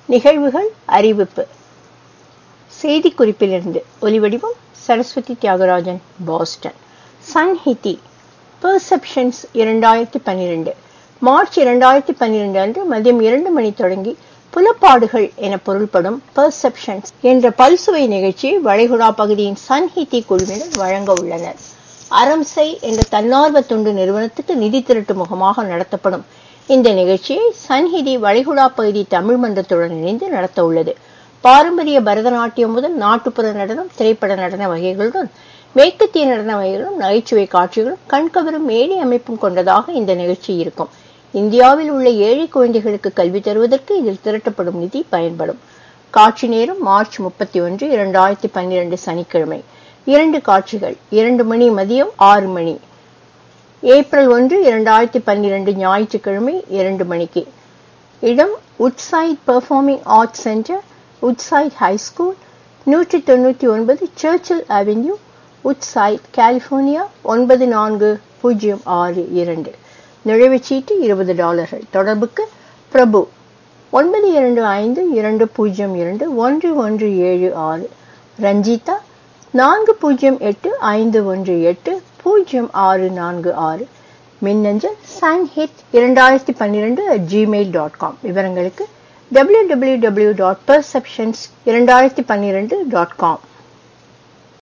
நிகழ்வுகள் அறிவிப்பு செய்திக்குறிப்பிலிருந்து ஒலிவடிவம் சரஸ்வதி தியாகராஜன் பாஸ்டன் சன்ஹிதி பெர்செப்ஷன்ஸ் இரண்டாயிரத்தி பன்னிரண்டு மார்ச் இரண்டாயிரத்தி பன்னிரண்டு அன்று மதியம் இரண்டு மணி தொடங்கி புலப்பாடுகள் என பொருள்படும் பெர்செப்ஷன்ஸ் என்ற பல்சுவை நிகழ்ச்சியை வளைகுடா பகுதியின் சன்ஹிதி குழுவினர் வழங்க உள்ளனர் அரம்சை என்ற தன்னார்வ தொண்டு நிறுவனத்துக்கு நிதி திரட்டு முகமாக நடத்தப்படும் இந்த நிகழ்ச்சியை சன்ஹிதி வளைகுடா பகுதி தமிழ் மன்றத்துடன் இணைந்து நடத்த உள்ளது பாரம்பரிய பரதநாட்டியம் முதல் நாட்டுப்புற நடனம் திரைப்பட நடன வகைகளுடன் மேற்கத்திய நடன வகைகளும் நகைச்சுவை காட்சிகளும் கண்கவரும் மேடை அமைப்பும் கொண்டதாக இந்த நிகழ்ச்சி இருக்கும் இந்தியாவில் உள்ள ஏழை குழந்தைகளுக்கு கல்வி தருவதற்கு இதில் திரட்டப்படும் நிதி பயன்படும் காட்சி நேரம் மார்ச் முப்பத்தி ஒன்று இரண்டாயிரத்தி பன்னிரண்டு சனிக்கிழமை இரண்டு காட்சிகள் இரண்டு மணி மதியம் ஆறு மணி ஏப்ரல் ஒன்று இரண்டாயிரத்தி பன்னிரண்டு ஞாயிற்றுக்கிழமை இரண்டு மணிக்கு இடம் Woodside Performing Arts Centre Woodside high school நூற்றி தொண்ணூற்றி ஒன்பது சர்ச்சில் அவென்யூ உட்சைட் கலிபோர்னியா ஒன்பது நான்கு பூஜ்ஜியம் ஆறு இரண்டு நுழைவுச்சீட்டு இருபது டாலர்கள் தொடர்புக்கு பிரபு ஒன்பது இரண்டு ஐந்து இரண்டு பூஜ்ஜியம் இரண்டு ஒன்று ஒன்று ஏழு ஆறு ரஞ்சிதா நான்கு பூஜ்ஜியம் எட்டு ஐந்து ஒன்று எட்டு பூஜ்ஜியம் ஆறு நான்கு ஆறு மின்னஞ்சல் சன்ஹிட் இரண்டாயிரத்தி பன்னிரெண்டு ஜிமெயில் டாட் காம் விவரங்களுக்கு W W W dot Perceptions இரண்டாயிரத்தி பன்னிரெண்டு டாட் காம்